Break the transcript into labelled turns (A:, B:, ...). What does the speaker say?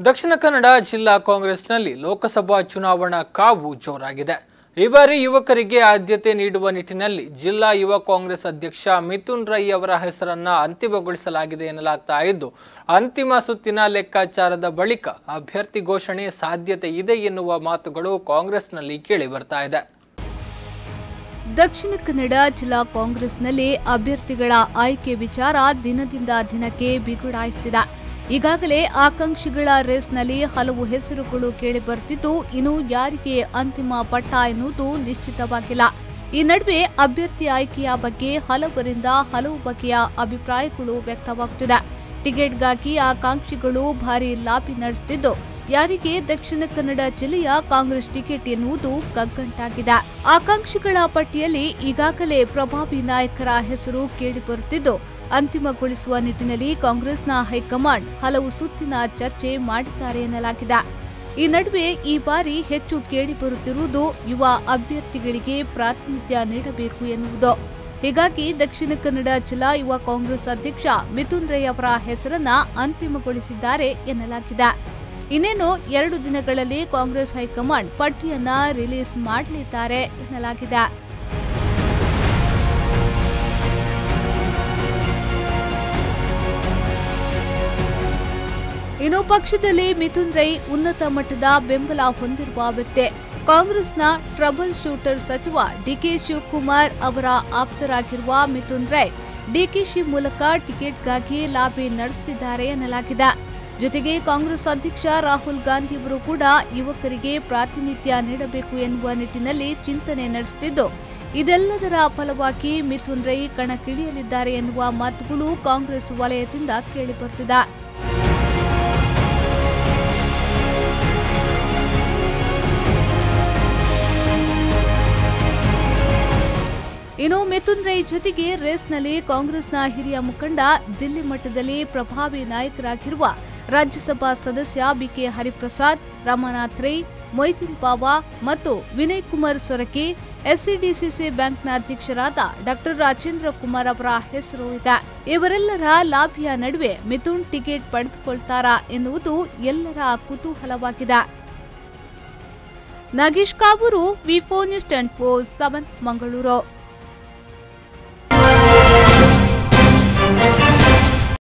A: ದಕ್ಷಿಣ ಕನ್ನಡ ಜಿಲ್ಲಾ ಕಾಂಗ್ರೆಸ್ನಲ್ಲಿ ಲೋಕಸಭಾ ಚುನಾವಣಾ ಕಾವು ಜೋರಾಗಿದೆ ಈ ಬಾರಿ ಯುವಕರಿಗೆ ಆದ್ಯತೆ ನೀಡುವ ನಿಟ್ಟಿನಲ್ಲಿ ಜಿಲ್ಲಾ ಯುವ ಕಾಂಗ್ರೆಸ್ ಅಧ್ಯಕ್ಷ ಮಿಥುನ್ ರೈ ಅವರ ಹೆಸರನ್ನ ಅಂತಿಮಗೊಳಿಸಲಾಗಿದೆ ಎನ್ನಲಾಗ್ತಾ ಇದ್ದು ಅಂತಿಮ ಸುತ್ತಿನ ಲೆಕ್ಕಾಚಾರದ ಬಳಿಕ ಅಭ್ಯರ್ಥಿ ಘೋಷಣೆ ಸಾಧ್ಯತೆ ಇದೆ ಎನ್ನುವ ಮಾತುಗಳು ಕಾಂಗ್ರೆಸ್ನಲ್ಲಿ ಕೇಳಿ ಬರ್ತಾ ಇದೆ
B: ದಕ್ಷಿಣ ಕನ್ನಡ ಜಿಲ್ಲಾ ಕಾಂಗ್ರೆಸ್ನಲ್ಲಿ ಅಭ್ಯರ್ಥಿಗಳ ಆಯ್ಕೆ ವಿಚಾರ ದಿನದಿಂದ ದಿನಕ್ಕೆ ಬಿಗುಡಾಯಿಸುತ್ತಿದೆ ಈಗಾಗಲೇ ಆಕಾಂಕ್ಷಿಗಳ ರೇಸ್ನಲ್ಲಿ ಹಲವು ಹೆಸರುಗಳು ಕೇಳಿಬರುತ್ತಿದ್ದು ಇನ್ನು ಯಾರಿಗೆ ಅಂತಿಮ ಪಟ್ಟ ಎನ್ನುವುದು ನಿಶ್ಚಿತವಾಗಿಲ್ಲ ಈ ನಡುವೆ ಅಭ್ಯರ್ಥಿ ಆಯ್ಕೆಯ ಬಗ್ಗೆ ಹಲವರಿಂದ ಹಲವು ಬಗೆಯ ಅಭಿಪ್ರಾಯಗಳು ವ್ಯಕ್ತವಾಗುತ್ತಿದೆ ಟಿಕೆಟ್ಗಾಗಿ ಆಕಾಂಕ್ಷಿಗಳು ಭಾರಿ ಲಾಬಿ ನಡೆಸುತ್ತಿದ್ದು ಯಾರಿಗೆ ದಕ್ಷಿಣ ಕನ್ನಡ ಜಿಲ್ಲೆಯ ಕಾಂಗ್ರೆಸ್ ಟಿಕೆಟ್ ಎನ್ನುವುದು ಕಗ್ಗಂಟಾಗಿದೆ ಆಕಾಂಕ್ಷಿಗಳ ಪಟ್ಟಿಯಲ್ಲಿ ಈಗಾಗಲೇ ಪ್ರಭಾವಿ ನಾಯಕರ ಹೆಸರು ಕೇಳಿಬರುತ್ತಿದ್ದು ಅಂತಿಮಗೊಳಿಸುವ ನಿಟ್ಟಿನಲ್ಲಿ ಕಾಂಗ್ರೆಸ್ನ ಹೈಕಮಾಂಡ್ ಹಲವು ಸುತ್ತಿನ ಚರ್ಚೆ ಮಾಡಿದ್ದಾರೆ ಎನ್ನಲಾಗಿದೆ ಈ ನಡುವೆ ಈ ಬಾರಿ ಹೆಚ್ಚು ಕೇಳಿಬರುತ್ತಿರುವುದು ಯುವ ಅಭ್ಯರ್ಥಿಗಳಿಗೆ ಪ್ರಾತಿನಿಧ್ಯ ನೀಡಬೇಕು ಎನ್ನುವುದು ಹೀಗಾಗಿ ದಕ್ಷಿಣ ಕನ್ನಡ ಜಿಲ್ಲಾ ಯುವ ಕಾಂಗ್ರೆಸ್ ಅಧ್ಯಕ್ಷ ಮಿಥುನ್ ರೈ ಅವರ ಹೆಸರನ್ನ ಅಂತಿಮಗೊಳಿಸಿದ್ದಾರೆ ಎನ್ನಲಾಗಿದೆ ಇನ್ನೇನು ಎರಡು ದಿನಗಳಲ್ಲಿ ಕಾಂಗ್ರೆಸ್ ಹೈಕಮಾಂಡ್ ಪಟ್ಟಿಯನ್ನ ರಿಲೀಸ್ ಮಾಡಲಿದ್ದಾರೆ ಎನ್ನಲಾಗಿದೆ ಇನ್ನು ಪಕ್ಷದಲ್ಲಿ ಮಿಥುನ್ ರೈ ಉನ್ನತ ಮಟ್ಟದ ಬೆಂಬಲ ಹೊಂದಿರುವ ವ್ಯಕ್ತಿ ಕಾಂಗ್ರೆಸ್ನ ಟ್ರಬಲ್ ಶೂಟರ್ ಸಚಿವ ಡಿಕೆ ಶಿವಕುಮಾರ್ ಅವರ ಆಪ್ತರಾಗಿರುವ ಮಿಥುನ್ ರೈ ಡಿಕೆಶಿ ಮೂಲಕ ಟಿಕೆಟ್ಗಾಗಿ ಲಾಬಿ ನಡೆಸುತ್ತಿದ್ದಾರೆ ಎನ್ನಲಾಗಿದೆ ಜೊತೆಗೆ ಕಾಂಗ್ರೆಸ್ ಅಧ್ಯಕ್ಷ ರಾಹುಲ್ ಗಾಂಧಿ ಅವರು ಕೂಡ ಯುವಕರಿಗೆ ಪ್ರಾತಿನಿಧ್ಯ ನೀಡಬೇಕು ಎನ್ನುವ ನಿಟ್ಟಿನಲ್ಲಿ ಚಿಂತನೆ ನಡೆಸುತ್ತಿದ್ದು ಇದೆಲ್ಲದರ ಫಲವಾಗಿ ಮಿಥುನ್ ರೈ ಕಣಕ್ಕಿಳಿಯಲಿದ್ದಾರೆ ಎನ್ನುವ ಮಾತುಗಳು ಕಾಂಗ್ರೆಸ್ ವಲಯದಿಂದ ಕೇಳಿಬರುತ್ತಿದೆ ಇನ್ನು ಮಿಥುನ್ ರೈ ಜೊತೆಗೆ ರೇಸ್ನಲ್ಲಿ ಕಾಂಗ್ರೆಸ್ನ ಹಿರಿಯ ಮುಖಂಡ ದಿಲ್ಲಿ ಮಟ್ಟದಲ್ಲಿ ಪ್ರಭಾವಿ ನಾಯಕರಾಗಿರುವ ರಾಜ್ಯಸಭಾ ಸದಸ್ಯ ಬಿಕೆ ಹರಿಪ್ರಸಾದ್ ರಮಾನಾಥ್ ರೈ ಮೊಯ್ತೀನ್ ಪಾವಾ ಮತ್ತು ವಿನಯ್ ಕುಮಾರ್ ಸೊರಕೆ ಎಸ್ಸಿಡಿಸಿಸಿ ಬ್ಯಾಂಕ್ನ ಅಧ್ಯಕ್ಷರಾದ ಡಾಕ್ಟರ್ ರಾಜೇಂದ್ರ ಕುಮಾರ್ ಅವರ ಹೆಸರು ಇದೆ ಇವರೆಲ್ಲರ ಲಾಭಿಯ ನಡುವೆ ಮಿಥುನ್ ಟಿಕೆಟ್ ಪಡೆದುಕೊಳ್ತಾರಾ ಎನ್ನುವುದು ಎಲ್ಲರ ಕುತೂಹಲವಾಗಿದೆ Nagesh Kaburu V four news ten four seven Mangaluru